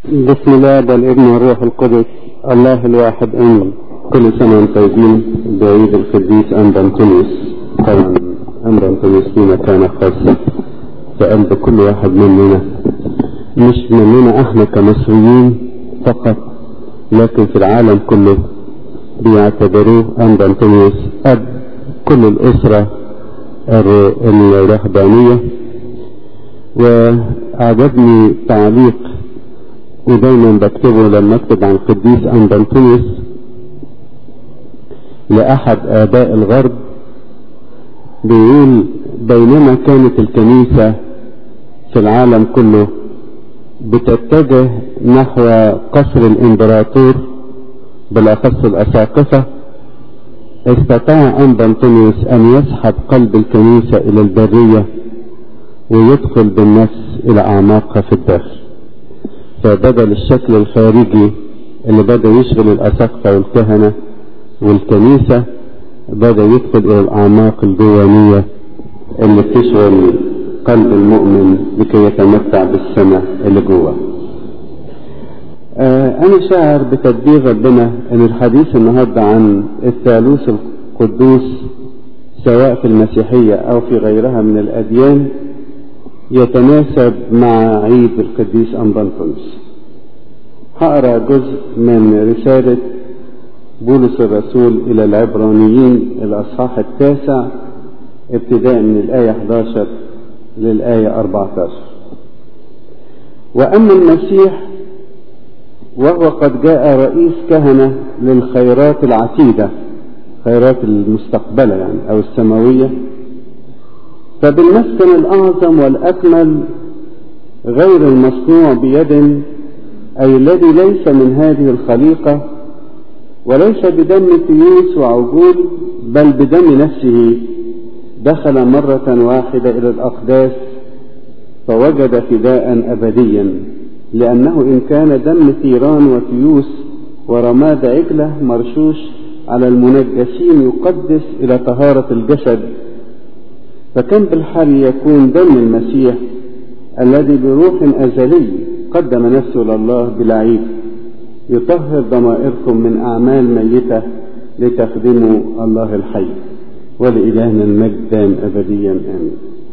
بسم الله والابن والروح القدس الله الواحد امين كل سنه وانتم طيبين بعيد القديس انبا انطونيوس طبعا انبا انطونيوس له مكانه خاصه في قلب كل واحد مننا مش مننا احنا كمصريين فقط لكن في العالم كله بيعتبروه انبا انطونيوس اب كل الاسره الرهبانيه واعجبني تعليق ودايما بكتبه لما اكتب عن القديس اندنطونيوس لاحد اباء الغرب بيقول بينما كانت الكنيسة في العالم كله بتتجه نحو قصر الامبراطور بالاخص الاساقفة استطاع اندنطونيوس ان يسحب قلب الكنيسة الى البرية ويدخل بالنفس الى اعماقها في الداخل فبدل الشكل الخارجي اللي بدأ يشغل الأساقفة والكهنة والكنيسة بدأ يدخل إلى الأعماق الجوانية اللي بتشغل قلب المؤمن لكي يتمتع بالسماء اللي جوه. آه أنا شاعر بتدبير ربنا إن الحديث النهاردة عن الثالوث القدوس سواء في المسيحية أو في غيرها من الأديان يتناسب مع عيد القديس أنبنطونس هقرا جزء من رسالة بولس الرسول إلى العبرانيين الأصحاح التاسع ابتداء من الآية 11 للآية 14 وأما المسيح وهو قد جاء رئيس كهنة للخيرات العتيدة خيرات المستقبلة يعني أو السماوية فبالمسكن الأعظم والأكمل غير المصنوع بيد أي الذي ليس من هذه الخليقة وليس بدم تيوس وعجول بل بدم نفسه دخل مرة واحدة إلى الأقداس فوجد فداء أبديا لأنه إن كان دم ثيران وتيوس ورماد عجلة مرشوش على المنجسين يقدس إلى طهارة الجسد فكم بالحال يكون دم المسيح الذي بروح أزلي قدم نفسه لله بلا عيب يطهر ضمائركم من أعمال ميتة لتخدموا الله الحي ولإلهنا المجد دائم أبديا آمين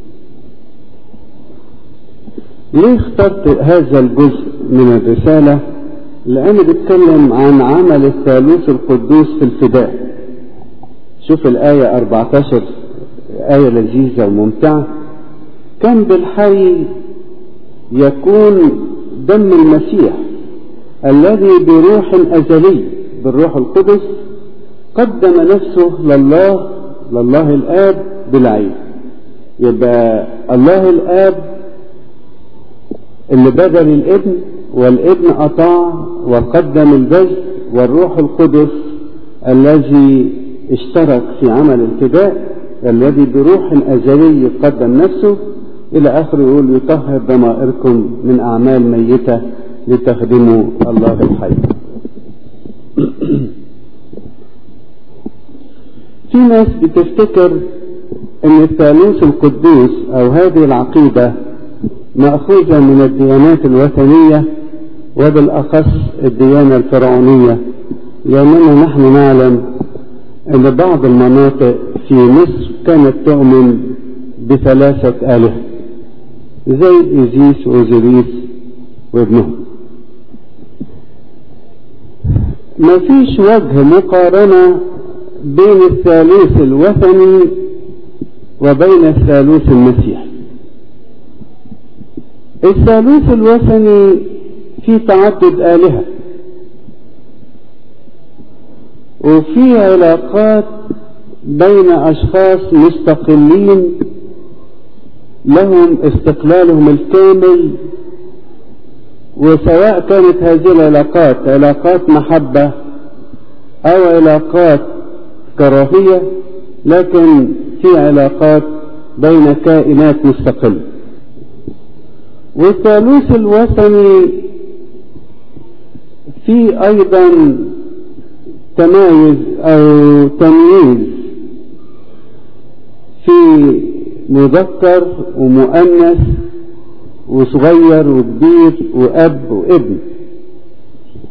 ليه اخترت هذا الجزء من الرسالة لأنه بيتكلم عن عمل الثالوث القدوس في الفداء شوف الآية 14 آية لذيذة وممتعة كان بالحي يكون دم المسيح الذي بروح أزلي بالروح القدس قدم نفسه لله لله الآب بالعين يبقى الله الآب اللي بذل الابن والابن أطاع وقدم الجزء والروح القدس الذي اشترك في عمل الفداء الذي بروح أزلي قدم نفسه إلى آخر يقول يطهر ضمائركم من أعمال ميتة لتخدموا الله الحي في ناس بتفتكر ان الثالوث القدوس او هذه العقيدة مأخوذة من الديانات الوثنية وبالأخص الديانة الفرعونية لأننا نحن نعلم أن بعض المناطق في مصر كانت تؤمن بثلاثة آلهة زي إيزيس وأوزيريس وابنهم ما فيش وجه مقارنة بين الثالوث الوثني وبين الثالوث المسيحي الثالوث الوثني في تعدد آلهة وفي علاقات بين أشخاص مستقلين لهم استقلالهم الكامل وسواء كانت هذه العلاقات علاقات محبة أو علاقات كراهية لكن في علاقات بين كائنات مستقلة والثالوث الوثني في أيضا تمايز أو تمييز في مذكر ومؤنث وصغير وكبير وأب وابن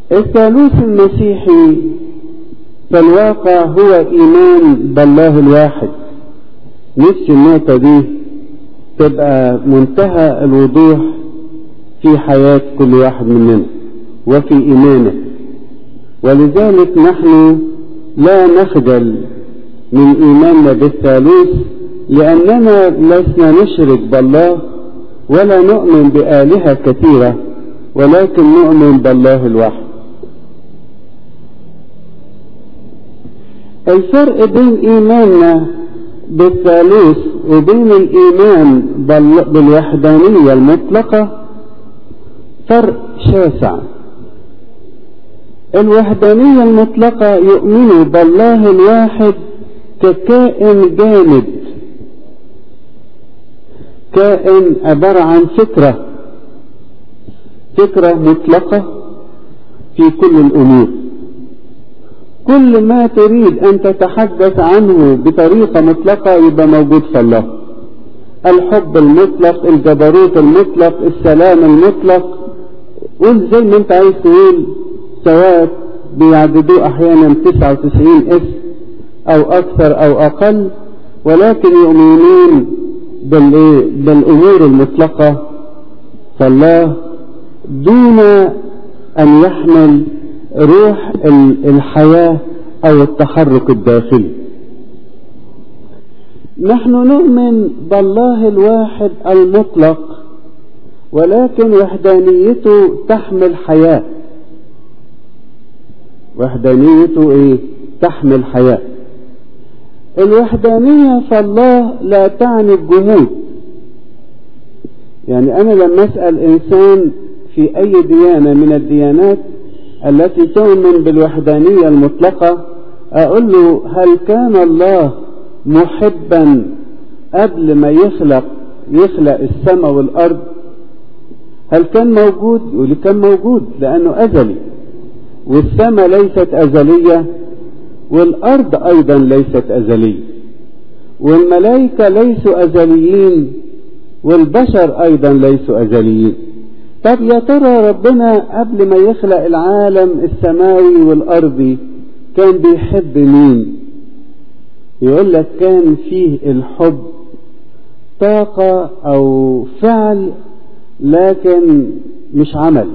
الثالوث المسيحي في الواقع هو إيمان بالله الواحد نفس النقطة دي تبقى منتهى الوضوح في حياة كل واحد مننا وفي إيمانه ولذلك نحن لا نخجل من إيماننا بالثالوث لأننا لسنا نشرك بالله ولا نؤمن بآلهة كثيرة ولكن نؤمن بالله الواحد الفرق بين إيماننا بالثالوث وبين الإيمان بالوحدانية المطلقة فرق شاسع الوحدانية المطلقة يؤمن بالله الواحد ككائن جامد كائن عبارة عن فكرة فكرة مطلقة في كل الأمور كل ما تريد أن تتحدث عنه بطريقة مطلقة يبقى موجود في الله الحب المطلق الجبروت المطلق السلام المطلق قول زي ما انت عايز تقول سواء بيعددوه احيانا 99 اسم او اكثر او اقل ولكن يؤمنون بالامور المطلقة فالله دون ان يحمل روح الحياة او التحرك الداخلي نحن نؤمن بالله الواحد المطلق ولكن وحدانيته تحمل حياة وحدانيته ايه تحمل حياة الوحدانية فالله لا تعني الجهود يعني انا لما اسأل انسان في اي ديانة من الديانات التي تؤمن بالوحدانية المطلقة اقول له هل كان الله محبا قبل ما يخلق يخلق السماء والارض هل كان موجود يقول كان موجود لانه ازلي والسماء ليست ازليه والارض ايضا ليست ازليه والملائكه ليسوا ازليين والبشر ايضا ليسوا ازليين طب يا ترى ربنا قبل ما يخلق العالم السماوي والارضي كان بيحب مين يقول لك كان فيه الحب طاقة أو فعل لكن مش عمل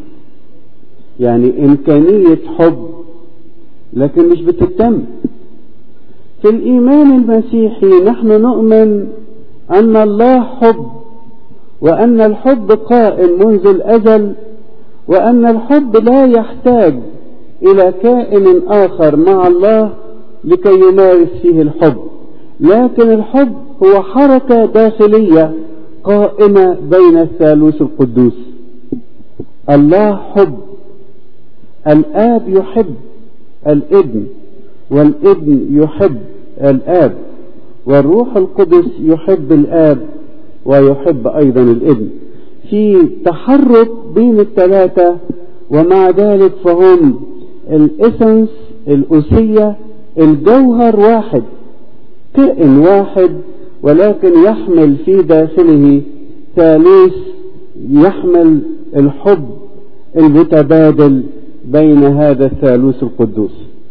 يعني إمكانية حب لكن مش بتتم في الإيمان المسيحي نحن نؤمن أن الله حب وأن الحب قائم منذ الأزل وأن الحب لا يحتاج إلى كائن آخر مع الله لكي يمارس فيه الحب لكن الحب هو حركة داخلية قائمة بين الثالوث القدوس الله حب الآب يحب الابن والابن يحب الآب والروح القدس يحب الآب ويحب أيضا الابن في تحرك بين الثلاثة ومع ذلك فهم الاسنس الأسية الجوهر واحد كائن واحد ولكن يحمل في داخله ثالوث يحمل الحب المتبادل بين هذا الثالوث القدوس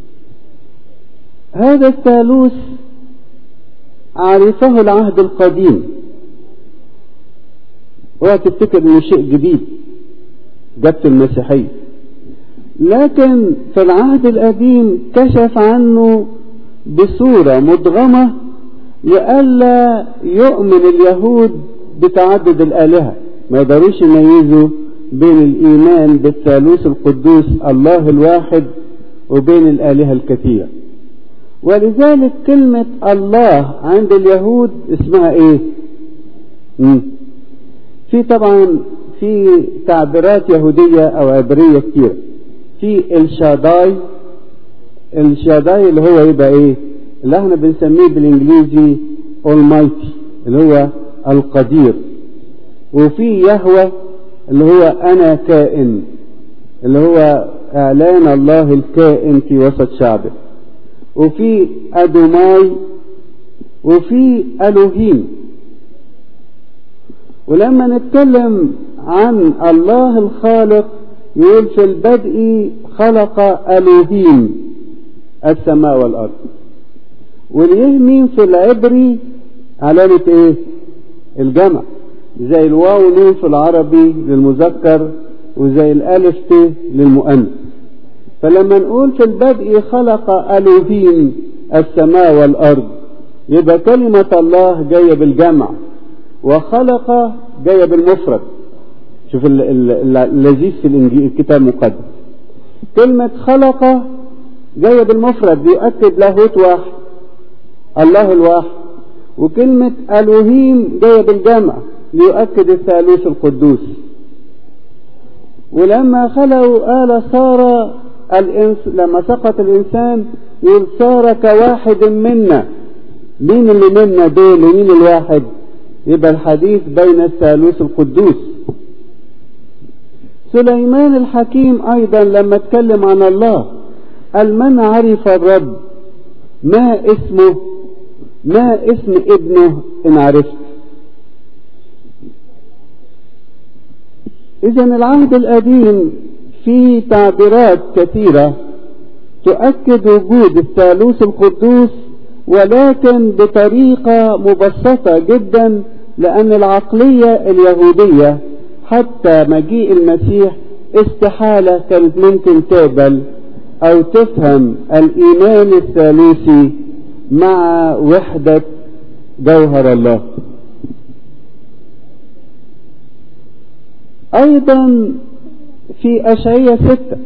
هذا الثالوث عرفه العهد القديم وتفتكر انه شيء جديد جبت المسيحيه لكن في العهد القديم كشف عنه بصورة مدغمة لئلا يؤمن اليهود بتعدد الآلهة ما يقدروش يميزوا بين الإيمان بالثالوث القدوس الله الواحد وبين الآلهة الكثيرة ولذلك كلمة الله عند اليهود اسمها ايه مم. في طبعا في تعبيرات يهودية او عبرية كتير في الشاداي الشاداي اللي هو يبقى ايه اللي احنا بنسميه بالانجليزي Almighty اللي هو القدير وفي يهوى اللي هو انا كائن اللي هو اعلان الله الكائن في وسط شعبه وفي ادوماي وفي الوهيم ولما نتكلم عن الله الخالق يقول في البدء خلق ألوهيم السماء والأرض واليهمين في العبري علامة ايه الجمع زي الواو نون في العربي للمذكر وزي الالف ت للمؤنث فلما نقول في البدء خلق ألوهيم السماء والأرض يبقى كلمة الله جاية بالجمع وخلق جاية بالمفرد شوف اللذيذ في الإنجيل الكتاب المقدس كلمة خلق جاية بالمفرد بيؤكد لاهوت واحد الله الواحد وكلمة ألوهيم جاية بالجمع ليؤكد الثالوث القدوس ولما خلقوا آل صار الإنس لما سقط الإنسان يقول صار كواحد منا مين اللي منا دول ومين الواحد يبقى الحديث بين الثالوث القدوس سليمان الحكيم أيضا لما اتكلم عن الله قال من عرف الرب ما اسمه ما اسم ابنه إن عرفت إذا العهد القديم فيه تعبيرات كثيرة تؤكد وجود الثالوث القدوس ولكن بطريقة مبسطة جدا لأن العقلية اليهودية حتى مجيء المسيح استحالة كانت ممكن تقبل أو تفهم الإيمان الثالوثي مع وحدة جوهر الله أيضا في أشعية ستة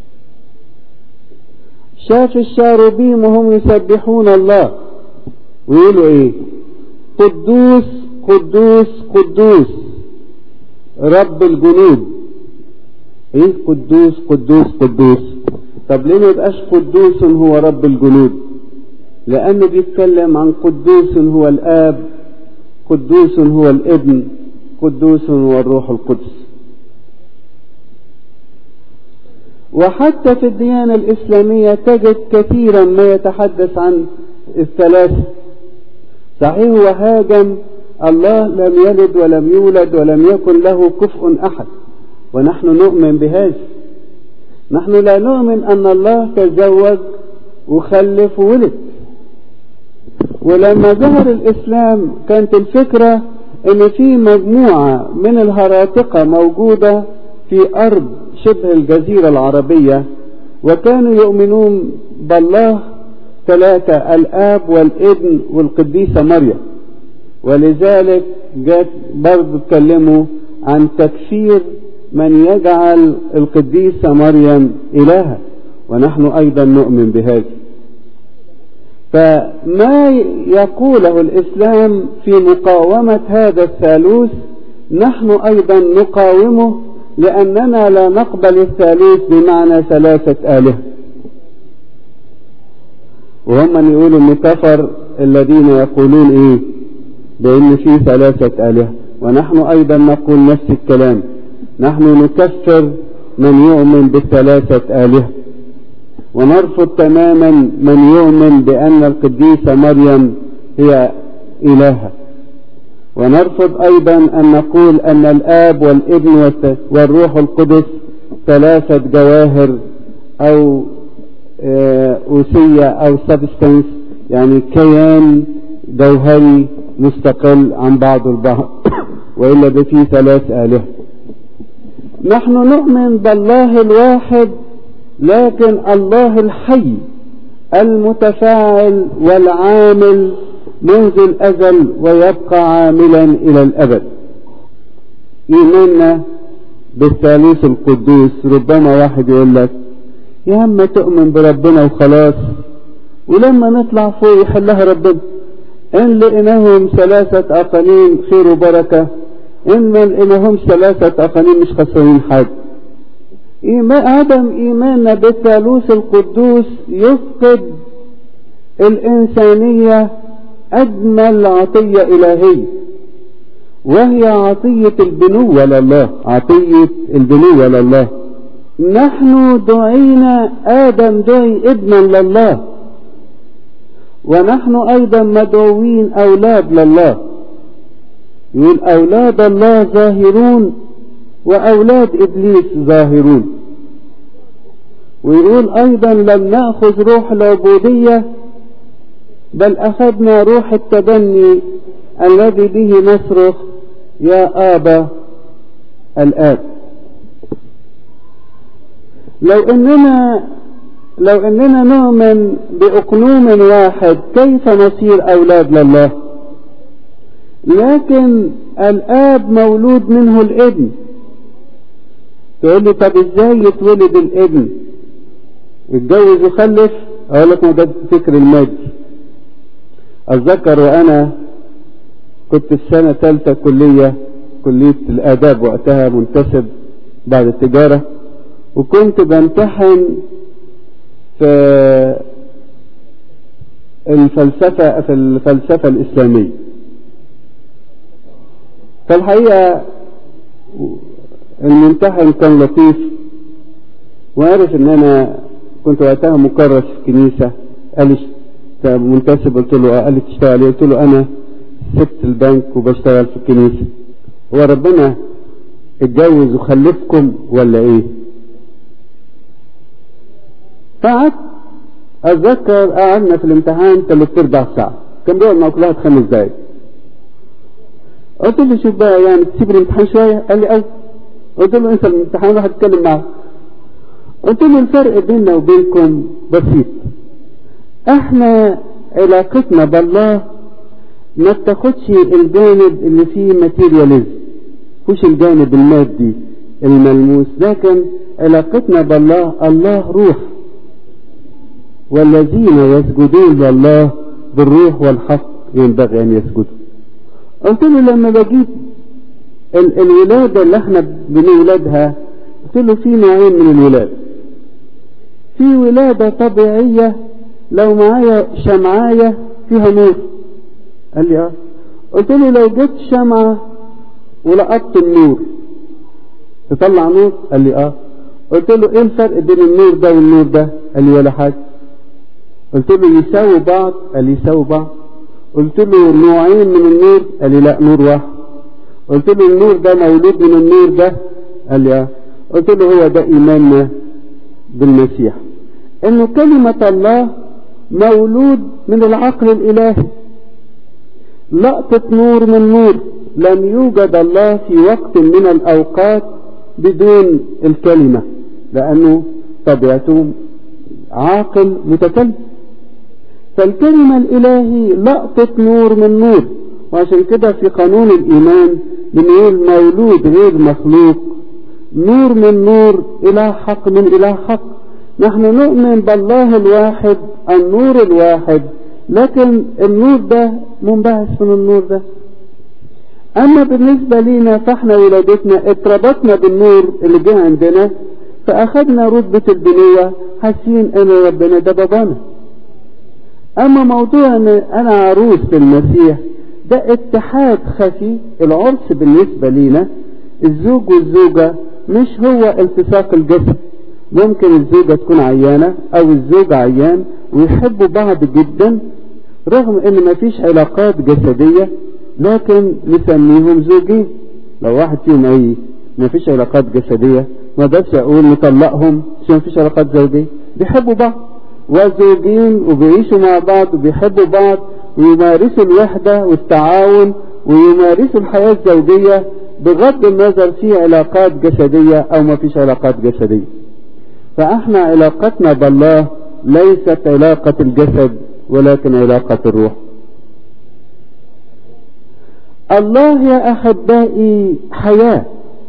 شاف الشاربين وهم يسبحون الله ويقولوا ايه قدوس قدوس قدوس رب الجنود ايه قدوس قدوس قدوس طب ليه ما يبقاش قدوس هو رب الجنود لانه بيتكلم عن قدوس هو الاب قدوس هو الابن قدوس هو الروح القدس وحتى في الديانة الإسلامية تجد كثيرا ما يتحدث عن الثلاثة صحيح وهاجم الله لم يلد ولم يولد ولم يكن له كفء أحد ونحن نؤمن بهذا نحن لا نؤمن أن الله تزوج وخلف وولد ولما ظهر الإسلام كانت الفكرة أن في مجموعة من الهراطقة موجودة في أرض شبه الجزيرة العربية وكانوا يؤمنون بالله ثلاثة الآب والابن والقديسة مريم ولذلك جات برضه اتكلموا عن تكفير من يجعل القديسة مريم إلها ونحن أيضا نؤمن بهذا فما يقوله الإسلام في مقاومة هذا الثالوث نحن أيضا نقاومه لأننا لا نقبل الثالوث بمعنى ثلاثة آلهة وهم من يقولوا ان كفر الذين يقولون ايه بان في ثلاثة آلهة ونحن ايضا نقول نفس الكلام نحن نكفر من يؤمن بالثلاثة آلهة ونرفض تماما من يؤمن بأن القديسة مريم هي إلهة ونرفض أيضا أن نقول أن الآب والابن والروح القدس ثلاثة جواهر أو أوسية أو سبستنس يعني كيان جوهري مستقل عن بعض البعض وإلا بفي ثلاث آلهة نحن نؤمن بالله الواحد لكن الله الحي المتفاعل والعامل منذ الأزل ويبقى عاملا إلى الأبد إيماننا بالثالوث القدوس ربما واحد يقول لك يا عم تؤمن بربنا وخلاص ولما نطلع فوق يحلها ربنا إن لقيناهم ثلاثة أقانيم خير وبركة إن ما لقيناهمش ثلاثة أقانيم مش خسرين حاجة إيمان عدم إيماننا بالثالوث القدوس يفقد الإنسانية أجمل عطية إلهية وهي عطية البنوة لله عطية البنوة لله نحن دعينا آدم دعي ابنا لله ونحن أيضا مدعوين أولاد لله يقول أولاد الله ظاهرون وأولاد إبليس ظاهرون ويقول أيضا لم نأخذ روح العبودية بل أخذنا روح التبني الذي به نصرخ يا آبا الآب لو اننا لو اننا نؤمن باقنوم واحد كيف نصير اولاد لله لكن الاب مولود منه الابن تقول لي طب ازاي يتولد الابن يتجوز ويخلف اقول لك ما ده فكر المادي اتذكر وانا كنت في سنه ثالثه كليه كليه الاداب وقتها منتسب بعد التجاره وكنت بمتحن في الفلسفة في الفلسفة الإسلامية فالحقيقة الممتحن كان لطيف وعرف ان انا كنت وقتها مكرس في كنيسة قال لي منتسب قلت له قال لي تشتغل قلت له انا سبت البنك وبشتغل في الكنيسة هو ربنا اتجوز وخلفكم ولا ايه فقعدت اتذكر قعدنا في الامتحان ثلاث ارباع ساعه كان بيقعد مع كل واحد خمس دقايق قلت له شوف بقى يعني تسيب الامتحان شويه قال لي اه قلت له انت الامتحان راح اتكلم معاه قلت له الفرق بيننا وبينكم بسيط احنا علاقتنا بالله ما بتاخدش الجانب اللي فيه ماتيرياليزم مش الجانب المادي الملموس لكن علاقتنا بالله الله روح والذين يسجدون لله بالروح والحق ينبغي ان يسجدوا قلت له لما بجيب ال الولادة اللي احنا بنولدها قلت له في نوعين من الولادة في ولادة طبيعية لو معايا شمعاية فيها نور قال لي اه قلت له لو جبت شمعة ولقطت النور تطلع نور قال لي اه قلت له ايه الفرق بين النور ده والنور ده قال لي ولا حاجة قلت له يساوي بعض قال لي يساوي بعض قلت له نوعين من النور قال لي لا نور واحد قلت له النور ده مولود من النور ده قال لي اه قلت له هو ده ايماننا بالمسيح انه كلمة الله مولود من العقل الالهي لقطة نور من نور لم يوجد الله في وقت من الاوقات بدون الكلمة لانه طبيعته عاقل متكلم فالكلمة الإلهي لقطة نور من نور وعشان كده في قانون الإيمان بنقول مولود غير مخلوق نور من نور إله حق من إله حق نحن نؤمن بالله الواحد النور الواحد لكن النور ده منبعث من النور ده أما بالنسبة لنا فاحنا ولادتنا اتربطنا بالنور اللي جه عندنا فأخذنا رتبة البنوة حاسين ان ربنا ده بابانا اما موضوع ان انا عروس المسيح ده اتحاد خفي العرس بالنسبة لينا الزوج والزوجة مش هو التصاق الجسد ممكن الزوجة تكون عيانة او الزوج عيان ويحبوا بعض جدا رغم ان مفيش علاقات جسدية لكن نسميهم زوجين لو واحد فيهم اي مفيش علاقات جسدية ما اقدرش اقول نطلقهم عشان مفيش علاقات زوجيه بيحبوا بعض وزوجين وبيعيشوا مع بعض وبيحبوا بعض ويمارسوا الوحدة والتعاون ويمارسوا الحياة الزوجية بغض النظر في علاقات جسدية او ما فيش علاقات جسدية فاحنا علاقتنا بالله ليست علاقة الجسد ولكن علاقة الروح الله يا احبائي حياه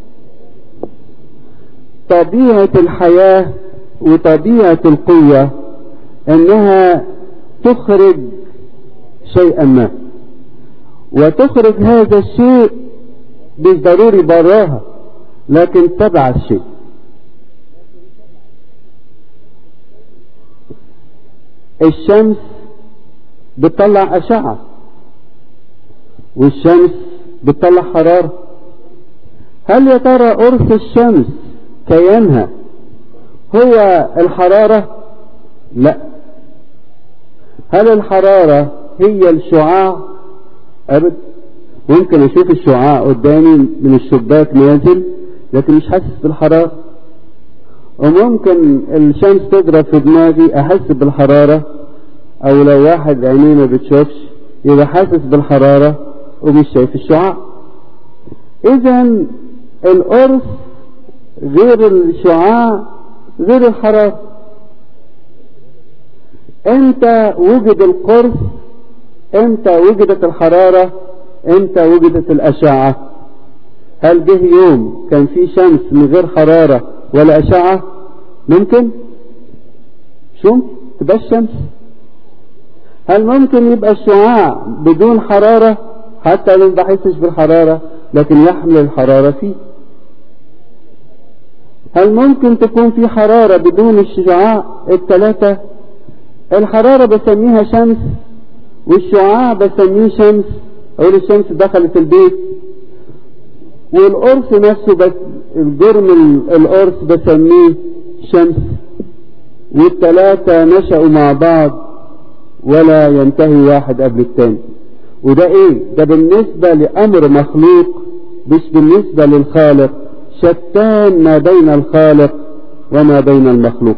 طبيعة الحياة وطبيعة القوة انها تخرج شيئا ما وتخرج هذا الشيء مش ضروري براها لكن تبع الشيء الشمس بتطلع أشعة والشمس بتطلع حرارة هل يا ترى قرص الشمس كيانها هو الحرارة لا هل الحرارة هي الشعاع أبد ممكن أشوف الشعاع قدامي من الشباك نازل لكن مش حاسس بالحرارة وممكن الشمس تضرب في دماغي احس بالحرارة او لو واحد عينيه ما بتشوفش يبقى حاسس بالحرارة ومش شايف الشعاع اذا القرص غير الشعاع غير الحرارة امتى وجد القرص امتى وجدت الحرارة امتى وجدت الاشعة هل جه يوم كان في شمس من غير حرارة ولا اشعة ممكن شو تبقى الشمس هل ممكن يبقى الشعاع بدون حرارة حتى لو ما بحسش بالحرارة لكن يحمل الحرارة فيه هل ممكن تكون في حرارة بدون الشعاع الثلاثة الحرارة بسميها شمس والشعاع بسميه شمس اقول الشمس دخلت البيت والقرص نفسه بس الجرم القرص بسميه شمس والثلاثة نشأوا مع بعض ولا ينتهي واحد قبل الثاني وده ايه ده بالنسبة لامر مخلوق مش بالنسبة للخالق شتان ما بين الخالق وما بين المخلوق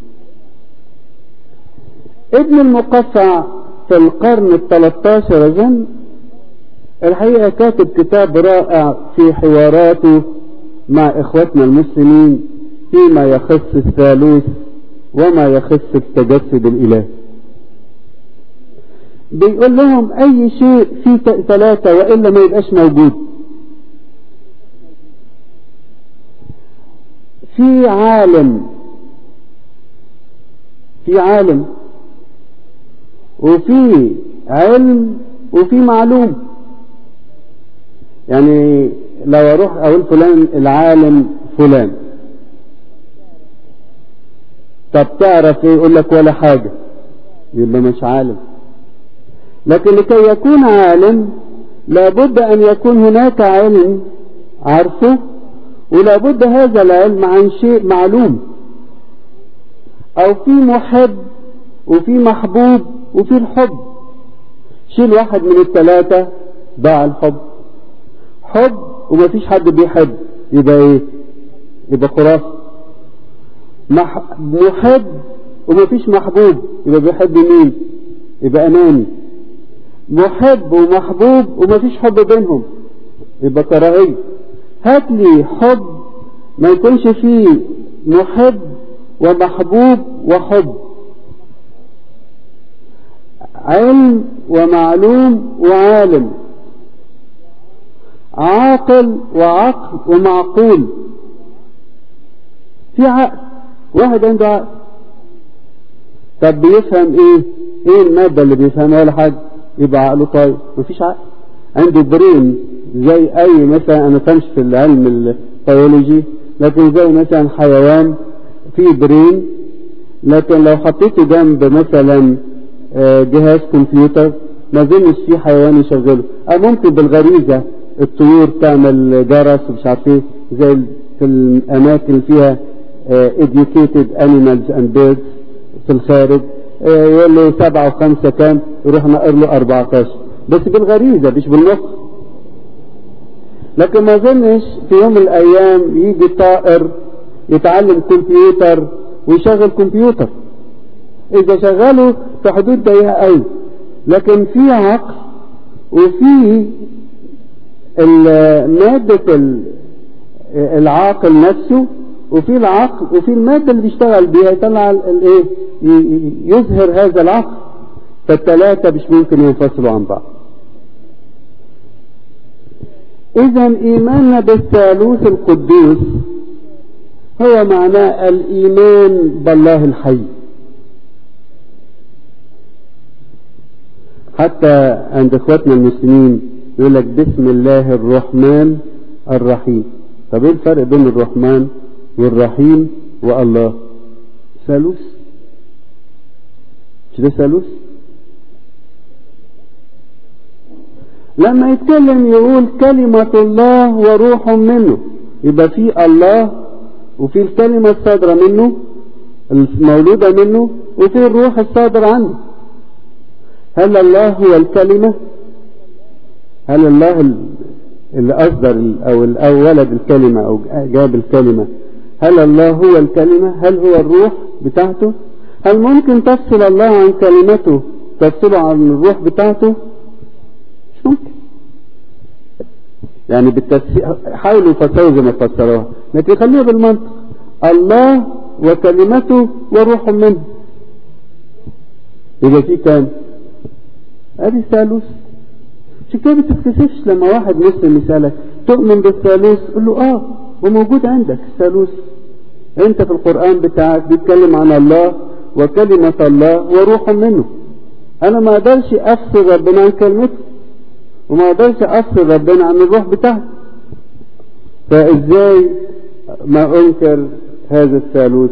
ابن المقفع في القرن الثلاثاشر اظن الحقيقة كاتب كتاب رائع في حواراته مع اخوتنا المسلمين فيما يخص الثالوث وما يخص التجسد الالهي بيقول لهم اي شيء فيه ثلاثة والا ما يبقاش موجود في عالم في عالم وفي علم وفي معلوم يعني لو اروح اقول فلان العالم فلان طب تعرف ايه يقول لك ولا حاجة يبقى مش عالم لكن لكي يكون عالم لابد ان يكون هناك علم عارفه ولابد هذا العلم عن شيء معلوم او في محب وفي محبوب وفي الحب شيل واحد من الثلاثة ضاع الحب حب ومفيش حد بيحب يبقى ايه يبقى خرافة مح... محب ومفيش محبوب يبقى بيحب مين يبقى اناني محب ومحبوب ومفيش حب بينهم يبقى كراهية هات لي حب ما يكونش فيه محب ومحبوب وحب علم ومعلوم وعالم عاقل وعقل ومعقول في عقل واحد عنده عقل طب بيفهم ايه ايه المادة اللي بيفهمها ولا حاجة يبقى عقله طاير مفيش عقل عنده برين زي اي مثلا انا فهمش في العلم البيولوجي لكن زي مثلا حيوان فيه برين لكن لو حطيته جنب مثلا جهاز كمبيوتر ما اظنش في حيوان يشغله او ممكن بالغريزة الطيور تعمل جرس ومش عارف ايه زي في الاماكن اللي فيها educated animals and birds في الخارج يقول له سبعة وخمسة كام يروح نقر له 14 بس بالغريزة مش بالمخ لكن ما اظنش في يوم من الايام يجي طائر يتعلم كمبيوتر ويشغل كمبيوتر اذا شغله في حدود ضيقه قوي لكن في عقل وفي مادة العاقل نفسه وفي العقل وفي المادة اللي بيشتغل بيها يطلع الايه يظهر هذا العقل فالثلاثة مش ممكن ينفصلوا عن بعض اذا ايماننا بالثالوث القدوس هو معناه الايمان بالله الحي حتى عند اخواتنا المسلمين يقول لك بسم الله الرحمن الرحيم طب ايه الفرق بين الرحمن والرحيم والله ثالوث مش ده ثالوث لما يتكلم يقول كلمة الله وروح منه يبقى في الله وفي الكلمة الصادرة منه المولودة منه وفي الروح الصادر عنه هل الله هو الكلمة هل الله اللي أصدر أو, أو ولد الكلمة أو جاب الكلمة هل الله هو الكلمة هل هو الروح بتاعته هل ممكن تفصل الله عن كلمته تفصله عن الروح بتاعته مش ممكن يعني بالتفسير حاولوا يفسروا زي ما فسروها لكن خليها بالمنطق الله وكلمته وروح منه يبقى في كام ادي الثالوث عشان كده ما تتكسفش لما واحد مسلم يسالك تؤمن بالثالوث قول له اه وموجود عندك الثالوث انت في القران بتاعك بيتكلم عن الله وكلمه الله وروح منه انا ما اقدرش افصل ربنا عن كلمته وما اقدرش افصل ربنا عن الروح بتاعته فازاي ما انكر هذا الثالوث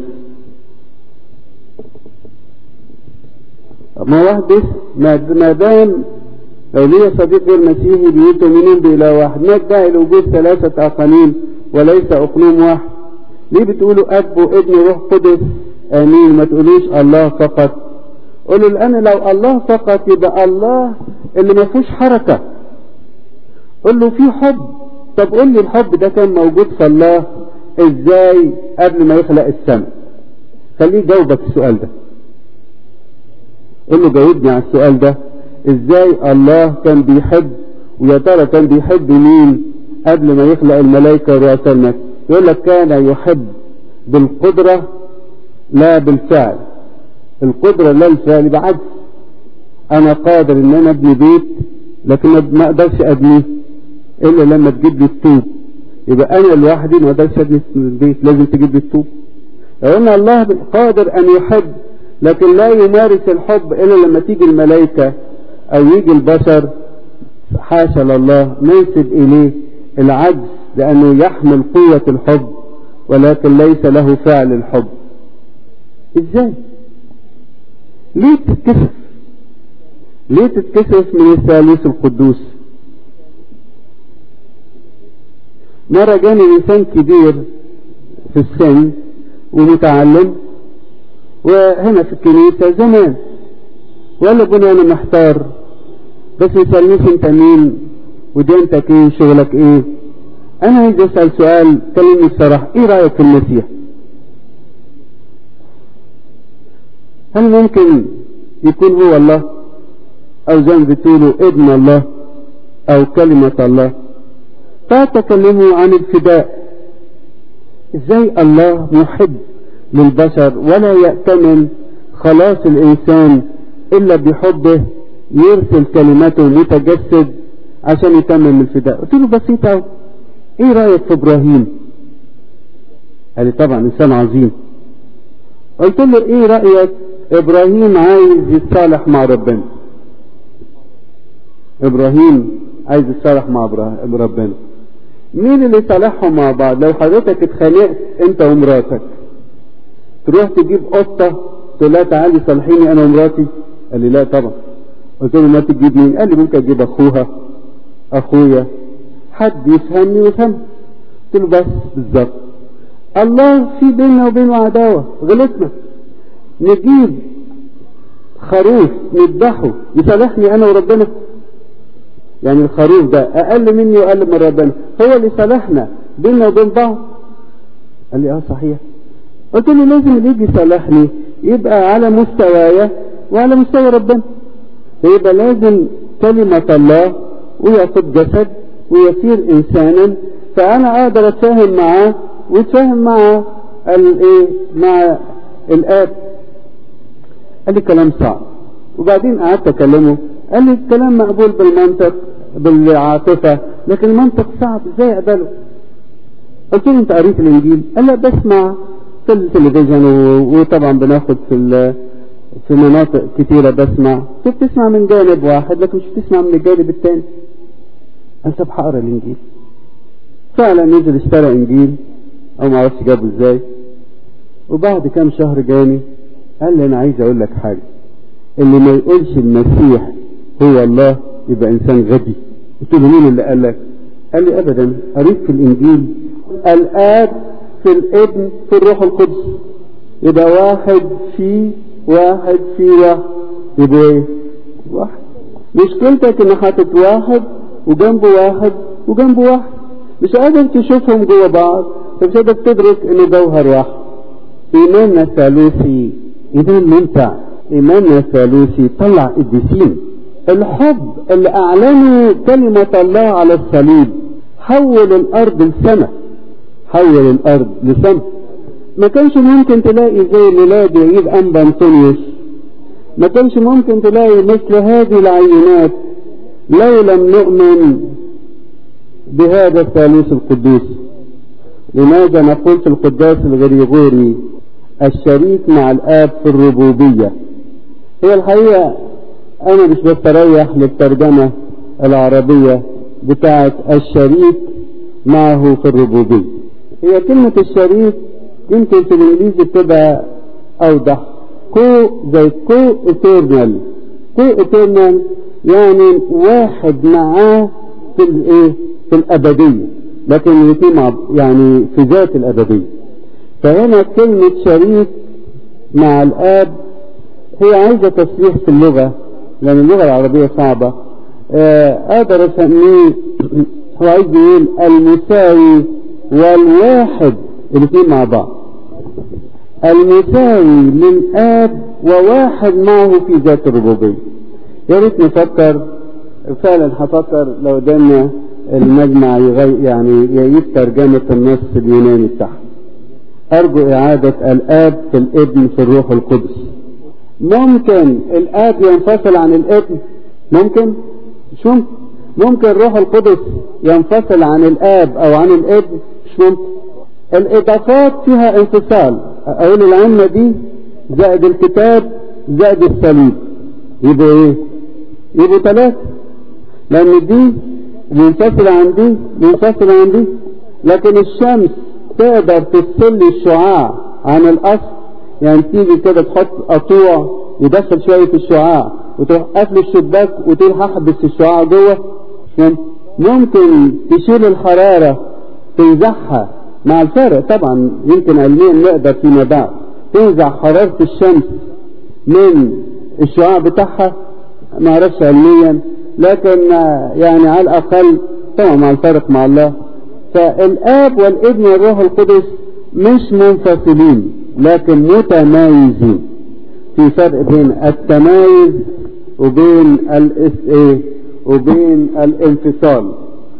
ما واحد ما دام لو ليا صديق غير مسيحي بيقول مؤمنين بإله واحد ما ادعي لوجود ثلاثة أقانيم وليس أقنوم واحد ليه بتقولوا أب وابن وروح قدس آمين ما تقولوش الله فقط قولوا الآن لو الله فقط يبقى الله اللي ما فيهوش حركة قول له في حب طب قول لي الحب ده كان موجود في الله ازاي قبل ما يخلق السماء خليه يجاوبك السؤال ده قول له جاوبني على السؤال ده ازاي الله كان بيحب ويا ترى كان بيحب مين قبل ما يخلق الملائكة ورؤساء الملائكة يقول لك كان يحب بالقدرة لا بالفعل القدرة لا الفعل بعد انا قادر ان انا ابني بيت لكن ما اقدرش ابنيه الا لما تجيب لي الطوب يبقى انا لوحدي ما اقدرش ابني البيت لازم تجيب لي الطوب لو ان الله قادر ان يحب لكن لا يمارس الحب الا لما تيجي الملائكة او يجي البشر حاشا لله ننسب اليه العجز لانه يحمل قوة الحب ولكن ليس له فعل الحب ازاي ليه تتكسف ليه تتكسف من الثالوث القدوس مرة جاني انسان كبير في السن ومتعلم وهنا في الكنيسة زمان وقال لي ابونا انا محتار بس يسألنيش انت مين ودينتك ايه وشغلك ايه انا عايز اسأل سؤال كلمني الصراحة ايه رأيك في المسيح هل ممكن يكون هو الله او زي ما بتقولوا ابن الله او كلمة الله فتكلموا عن الفداء ازاي الله محب للبشر ولا يأتمن خلاص الانسان الا بحبه يرسل كلمته متجسد عشان يتمم الفداء قلت له بسيط اهو ايه رايك في ابراهيم قال لي طبعا انسان عظيم قلت له ايه رايك ابراهيم عايز يتصالح مع ربنا ابراهيم عايز يتصالح مع ربنا مين اللي صالحهم مع بعض لو حضرتك اتخانقت انت ومراتك تروح تجيب قطة تقول لها تعالي صالحيني انا ومراتي قال لي لا طبعا قلت له ما تجيب مين قال لي ممكن اجيب اخوها اخويا حد يفهمني ويفهم قلت له بس بالظبط الله في بيننا وبينه عداوة غلطنا نجيب خروف نذبحه يصالحني انا وربنا يعني الخروف ده اقل مني واقل من ربنا هو اللي صالحنا بيننا وبين بعض قال لي اه صحيح قلت له لازم اللي يجي يصالحني يبقى على مستوايا وعلى مستوى ربنا فيبقى لازم كلمة الله وياخد جسد ويصير انسانا فانا اقدر اتفاهم معاه ويتفاهم مع الايه مع الاب قال لي كلام صعب وبعدين قعدت اكلمه قال لي الكلام مقبول بالمنطق بالعاطفة لكن المنطق صعب ازاي اقبله قلت له انت قريت الانجيل قال لا بسمع في التلفزيون وطبعا بناخد في في مناطق كتيرة بسمع كنت بتسمع من جانب واحد لكن مش بتسمع من الجانب الثاني قال طب هقرا الانجيل فعلا نزل اشترى انجيل او ما اعرفش جابه ازاي وبعد كام شهر جاني قال لي انا عايز اقول لك حاجه اللي ما يقولش المسيح هو الله يبقى انسان غبي قلت له مين اللي قال لك قال لي ابدا قريت في الانجيل الاب في الابن في الروح القدس يبقى واحد في واحد في واحد يبقى ايه واحد مشكلتك ان حاطط واحد وجنبه واحد وجنبه واحد مش قادر تشوفهم جوه بعض فمش قادر تدرك انه جوهر واحد ايماننا ثالوثي ايمان ممتع ايماننا ثالوثي طلع قديسين الحب اللي اعلنه كلمة الله على الصليب حول الارض لسماء حول الارض لسماء ما كانش ممكن تلاقي زي ميلاد يعيد انبا انطونيوس ما كانش ممكن تلاقي مثل هذه العينات لو لم نؤمن بهذا الثالوث القدوس لماذا نقول في القداس الغريغوري الشريك مع الآب في الربوبية هي الحقيقة أنا مش بستريح للترجمة العربية بتاعت الشريك معه في الربوبية هي كلمة الشريك يمكن في الإنجليزي بتبقى أوضح كو زي كو إترنال كو إترنال يعني واحد معاه في الإيه في الأبدية لكن الاثنين مع يعني في ذات الأبدية فهنا كلمة شريك مع الآب هي عايزة تصريح في اللغة لأن اللغة العربية صعبة أقدر أسميه هو عايز يقول المساوي والواحد الاثنين مع بعض المساوي للآب وواحد معه في ذات الربوبية يا ريت نفكر فعلا هفكر لو دنا المجمع يغير يعني يعيد ترجمة النص اليوناني بتاعها أرجو إعادة الآب في الابن في الروح القدس ممكن الآب ينفصل عن الابن ممكن مش ممكن ممكن الروح القدس ينفصل عن الآب أو عن الابن مش ممكن الإضافات فيها انفصال أقول العمة دي زائد الكتاب زائد الصليب يبقوا إيه؟ يبقوا ثلاثة لأن دي منفصلة عن دي منفصلة عن دي لكن الشمس تقدر تفصل الشعاع عن الأصل يعني تيجي كده تحط قطوع يدخل شوية في الشعاع وتروح قافل الشباك وتقول هحبس الشعاع جوه ممكن تشيل الحرارة تنزعها مع الفرق طبعا يمكن علميا نقدر فيما بعد تنزع حرارة الشمس من الشعاع بتاعها ما اعرفش علميا لكن يعني على الاقل طبعا مع الفرق مع الله فالاب والابن والروح القدس مش منفصلين لكن متمايزين في فرق بين التمايز وبين الاس ايه وبين الانفصال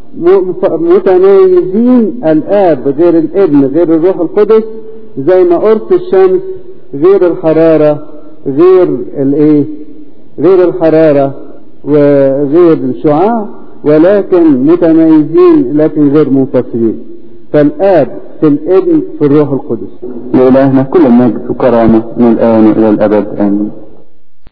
متمايزين الاب غير الابن غير الروح القدس زي ما قرص الشمس غير الحرارة غير الايه غير الحرارة وغير الشعاع ولكن متميزين لكن غير منفصلين فالآب في الابن في الروح القدس لإلهنا كل المجد وكرامة من الآن إلى الأبد آمين